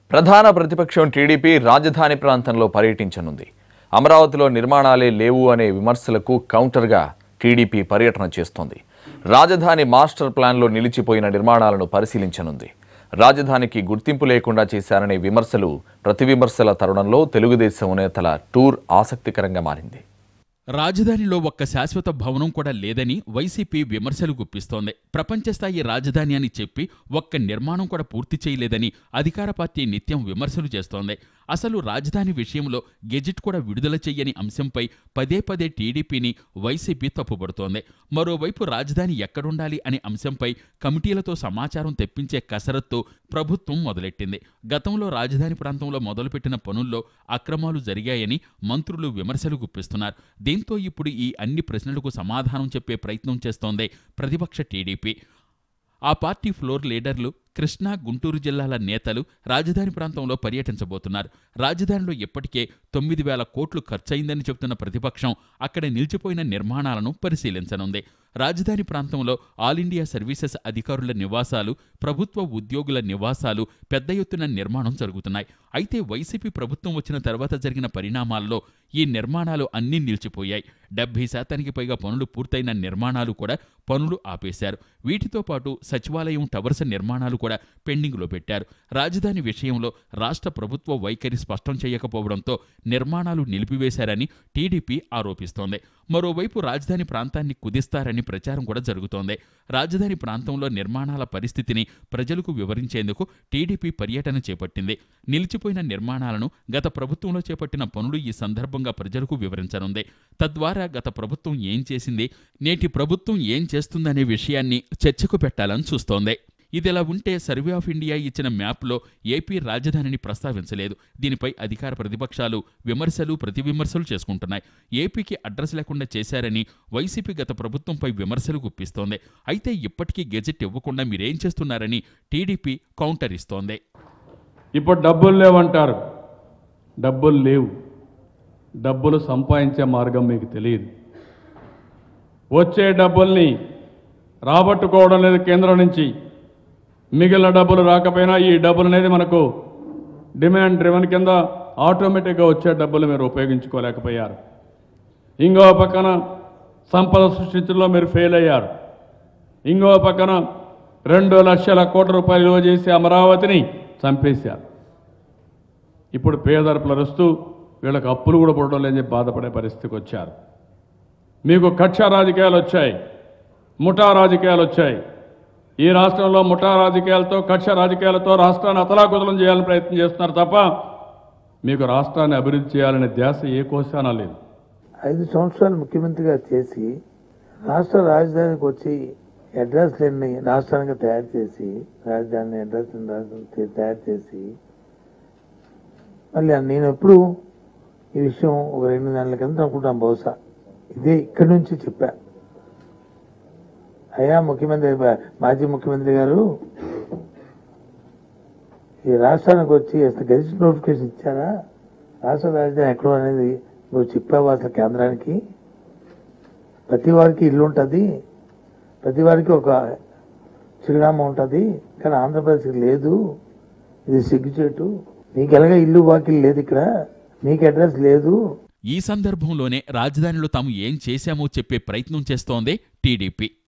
ప్రధాన ప్రతిపక్షం టీడీపీ రాజధాని ప్రాంతంలో పర్యటించనుంది అమరావతిలో నిర్మాణాలే లేవు అనే విమర్శలకు కౌంటర్గా టీడీపీ పర్యటన చేస్తోంది రాజధాని మాస్టర్ ప్లాన్లో నిలిచిపోయిన నిర్మాణాలను పరిశీలించనుంది రాజధానికి గుర్తింపు లేకుండా చేశారనే విమర్శలు ప్రతి విమర్శల తరుణంలో తెలుగుదేశం నేతల టూర్ ఆసక్తికరంగా మారింది రాజధానిలో ఒక్క శాశ్వత భవనం కూడా లేదని వైసీపీ విమర్శలు గుప్పిస్తోంది ప్రపంచ స్థాయి రాజధాని అని చెప్పి ఒక్క నిర్మాణం కూడా పూర్తి చేయలేదని అధికార పార్టీ నిత్యం విమర్శలు చేస్తోంది అసలు రాజధాని విషయంలో గెజిట్ కూడా విడుదల చెయ్యని అంశంపై పదే పదే టీడీపీని వైసీపీ తప్పుపడుతోంది మరోవైపు రాజధాని ఎక్కడుండాలి అనే అంశంపై కమిటీలతో సమాచారం తెప్పించే కసరత్తు ప్రభుత్వం మొదలెట్టింది గతంలో రాజధాని ప్రాంతంలో మొదలుపెట్టిన పనుల్లో అక్రమాలు జరిగాయని మంత్రులు విమర్శలు గుప్పిస్తున్నారు దీంతో ఇప్పుడు ఈ అన్ని ప్రశ్నలకు సమాధానం చెప్పే ప్రయత్నం చేస్తోంది ప్రతిపక్ష టీడీపీ ఆ పార్టీ ఫ్లోర్ లీడర్లు కృష్ణా గుంటూరు జిల్లాల నేతలు రాజధాని ప్రాంతంలో పర్యటించబోతున్నారు రాజధానిలో ఇప్పటికే తొమ్మిది వేల కోట్లు ఖర్చయిందని చెబుతున్న ప్రతిపక్షం అక్కడ నిలిచిపోయిన నిర్మాణాలను పరిశీలించనుంది రాజధాని ప్రాంతంలో ఆల్ ఇండియా సర్వీసెస్ అధికారుల నివాసాలు ప్రభుత్వ ఉద్యోగుల నివాసాలు పెద్ద ఎత్తున నిర్మాణం జరుగుతున్నాయి అయితే వైసీపీ ప్రభుత్వం వచ్చిన తర్వాత జరిగిన పరిణామాల్లో ఈ నిర్మాణాలు అన్నీ నిలిచిపోయాయి డెబ్బై శాతానికి పైగా పనులు పూర్తయిన నిర్మాణాలు కూడా పనులు ఆపేశారు వీటితో పాటు సచివాలయం టవర్స్ నిర్మాణాలు కూడా పెండింగ్లో పెట్టారు రాజధాని విషయంలో రాష్ట్ర ప్రభుత్వ వైఖరి స్పష్టం చేయకపోవడంతో నిర్మాణాలు నిలిపివేశారని టీడీపీ ఆరోపిస్తోంది మరోవైపు రాజధాని ప్రాంతాన్ని కుదిస్తారని ప్రచారం కూడా జరుగుతోంది రాజధాని ప్రాంతంలో నిర్మాణాల పరిస్థితిని ప్రజలకు వివరించేందుకు టీడీపీ పర్యటన చేపట్టింది నిలిచిపోయిన నిర్మాణాలను గత ప్రభుత్వంలో చేపట్టిన పనులు ఈ సందర్భంగా ప్రజలకు వివరించనుంది తద్వారా గత ప్రభుత్వం ఏం చేసింది నేటి ప్రభుత్వం ఏం చేస్తుందనే విషయాన్ని చర్చకు పెట్టాలని చూస్తోంది ఇదిలా ఉంటే సర్వే ఆఫ్ ఇండియా ఇచ్చిన మ్యాప్లో ఏపీ రాజధానిని ప్రస్తావించలేదు దీనిపై అధికార ప్రతిపక్షాలు విమర్శలు ప్రతి విమర్శలు చేసుకుంటున్నాయి ఏపీకి అడ్రస్ లేకుండా చేశారని వైసీపీ గత ప్రభుత్వంపై విమర్శలు గుప్పిస్తోంది అయితే ఇప్పటికీ గెజెట్ ఇవ్వకుండా మీరేం చేస్తున్నారని టీడీపీ కౌంటర్ ఇస్తోంది ఇప్పుడు డబ్బులు లేవంటారు డబ్బులు లేవు డబ్బులు సంపాదించే మార్గం మీకు తెలియదు వచ్చే డబ్బుల్ని రాబట్టుకోవడం లేదు కేంద్రం నుంచి మిగిలిన డబ్బులు రాకపోయినా ఈ డబ్బులు అనేది మనకు డిమాండ్ డ్రివెన్ కింద ఆటోమేటిక్గా వచ్చే డబ్బులు మీరు ఉపయోగించుకోలేకపోయారు ఇంకో పక్కన సంపద సృష్టించడంలో మీరు ఫెయిల్ అయ్యారు ఇంకో పక్కన రెండు లక్షల కోట్ల రూపాయలు విలువ చేసి అమరావతిని చంపేశారు ఇప్పుడు పేదరుపులు అరుస్తూ వీళ్ళకి అప్పులు కూడా పుట్టడం లేని చెప్పి బాధపడే పరిస్థితికి వచ్చారు మీకు కక్ష రాజకీయాలు వచ్చాయి ముఠా రాజకీయాలు వచ్చాయి ఈ రాష్ట్రంలో ముఠా రాజకీయాలతో కక్ష రాజకీయాలతో రాష్ట్రాన్ని అతలాకుతలం చేయాలని ప్రయత్నం చేస్తున్నారు తప్ప మీకు రాష్ట్రాన్ని అభివృద్ధి చేయాలనే ధ్యాస ఏ కోశానా లేదు ఐదు సంవత్సరాలు ముఖ్యమంత్రిగా చేసి రాష్ట్ర రాజధానికి వచ్చి అడ్రస్లన్నీ రాష్ట్రానికి తయారు చేసి రాజధాని అడ్రస్ రాష్ట్రానికి తయారు చేసి మళ్ళీ నేను ఎప్పుడు ఈ విషయం ఒక రెండు నెలల కింద అనుకుంటాను బహుశా ఇదే ఇక్కడి నుంచి చెప్పా అయ్యా ముఖ్యమంత్రి మాజీ ముఖ్యమంత్రి గారు ఈ రాష్ట్రానికి వచ్చి అసలు గెజిట్ నోటిఫికేషన్ ఇచ్చారా రాష్ట్ర రాజధాని ఎక్కడ అనేది నువ్వు చెప్పావు అసలు కేంద్రానికి ప్రతి వారికి ఇల్లు ఉంటుంది ప్రతి వారికి ఒక చిరునామా ఉంటుంది కానీ ఆంధ్రప్రదేశ్కి లేదు ఇది సిగ్గుచేటు నీకు ఎలాగ ఇల్లు వాకిల్ లేదు ఇక్కడ నీకు అడ్రస్ లేదు ఈ సందర్భంలోనే రాజధానిలో తాము ఏం చేశామో చెప్పే ప్రయత్నం చేస్తోంది టీడీపీ